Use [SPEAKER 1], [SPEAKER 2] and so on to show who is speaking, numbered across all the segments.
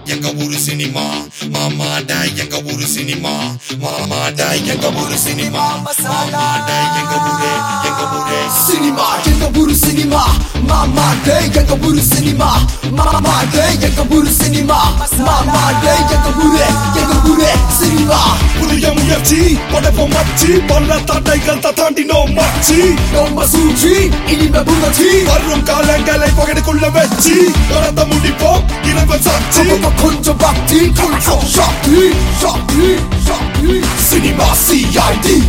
[SPEAKER 1] எங்க ஊரு சினிமா மாமாடா எங்க ஊரு சினிமா மாமாடா எங்க ஊரு சினிமா மாமாடா எங்க ஊரே எங்க ஊரே
[SPEAKER 2] சினிமா எங்க ஊரு சினிமா மாமா டே எங்க ஊரு சினிமா மாமா டே எங்க ஊரு சினிமா மாமா டே எங்க ஊரு எங்க ஊரு சினிமா
[SPEAKER 3] புதிய முயற்சி படைப்போம் மச்சி பல தடைகள் தாண்டினோம் மச்சி
[SPEAKER 2] ரொம்ப சூழ்ச்சி இனிமே புகழ்ச்சி
[SPEAKER 3] வரும் காலங்களை பகடுக்குள்ள வச்சு நடத்த முடிப்போம் இறைவன் சாட்சி
[SPEAKER 2] அப்பப்ப கொஞ்சம் பக்தி கொஞ்சம் சக்தி சக்தி சக்தி சினிமா சிஐடி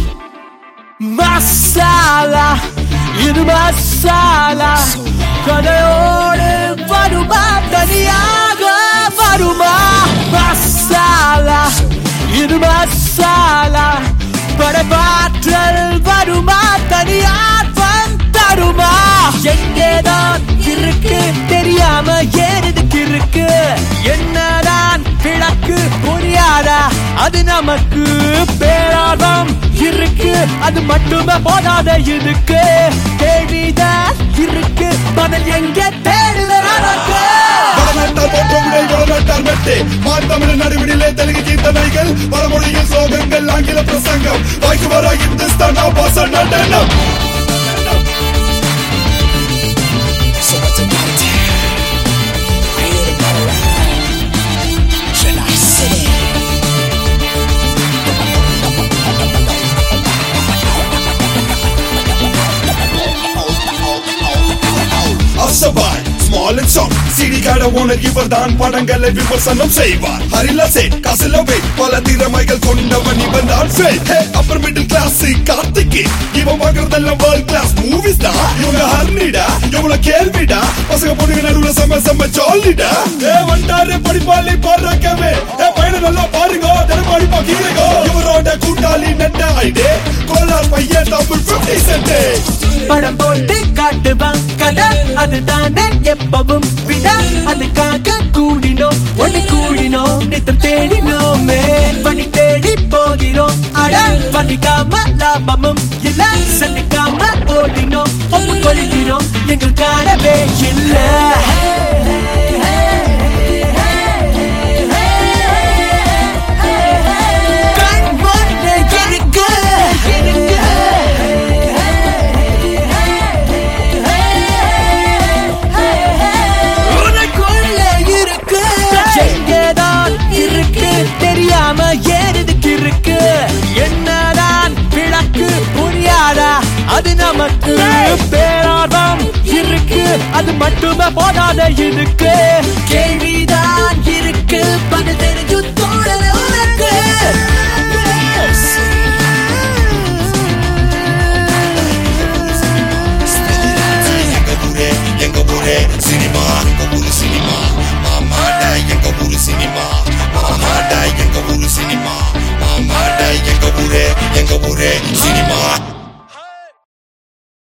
[SPEAKER 4] மசாலா இது மசாலா கதையோடு வருமா தனியாக வருமா மசாலா இது மசாலா படைப்பாற்றல் வருமா தனியார் தருமா எங்கேதான் இருக்கு தெரியாம ஏறதுக்கு இருக்கு என்னதான் விளக்கு புரியாதா அது நமக்கு பேராதம் இருக்கு அது மட்டுமே போதாத இதுக்கு கேள்விதான் இருக்கு பதில் எங்க தேடுதற்கு
[SPEAKER 3] வடநாட்டார் போன்ற உடை வடநாட்டார் மெட்டே மாத்தமிழ் நடுவிடிலே தெலுங்கு கீர்த்தனைகள் வடமொழியில் சோகங்கள் ஆங்கில பிரசங்கம் வாய்க்கு வர இந்துஸ்தான் ஆபாச நடனம்
[SPEAKER 5] So what's it gonna do? I hear the battle rhyme. Chennai City.
[SPEAKER 3] அசபாய் ஸ்மால் அண்ட் சாங் சிடி கடை ஓனர் இவர் தான் படங்களை விமர்சனம் செய்வார் ஹரிலா சே கசிலவே பல திறமைகள் கொண்டவன் இவன் தான் fake upper middle class Karthik இவன் வாங்குறதெல்லாம் வேர்ல்ட் கிளாஸ் மூவிஸ் தான் இவங்க ஹர்னிடா இவங்கள கேள்விடா பசங்க பொண்ணுங்க நடுவுல செம்ம செம்ம ஜாலிடா ஏ வண்டாரு படிப்பாளி பாடுறாக்கவே ஏ பையனை நல்லா பாருங்க தினமும் அடிப்பா கீழேங்க இவரோட கூட்டாளி நட்டா ஐடே கோலார் பையன் தமிழ் பிப்டி சென்டே
[SPEAKER 4] படம் போட்டு காட்டுவான் கதை அதுதானே எப்பவும் விட அதுக்காக கூடினோம் ஒண்ணு கூடினோம் நித்தம் தேடினோமே வழி தேடி போகிறோம் அட வலிக்காம லாபமும் இல்ல சலிக்காம ஓடினோம் ஒப்பு கொள்கிறோம் எங்கள் காணவே இல்லை கண் முன்னே இருக்கு உனக்குள்ள இருக்கு எங்கேதான் இருக்கு தெரியாம ஏறதுக்கு இருக்கு என்னதான் விளக்கு புரியாதா அது நமக்கு பேராதம் இருக்கு அது மட்டுமே போதாத இதுக்கு கேள்விதான் இருக்கு பதில் தெரிஞ்சு தோழல உனக்கு
[SPEAKER 1] எங்க ஊரே எங்க ஊரே சினிமா எங்க ஊரு சினிமா மாமாடா எங்க ஊரு சினிமா மாமாடா எங்க ஊரு சினிமா மாமாடா எங்க ஊரே எங்க ஊரே சினிமா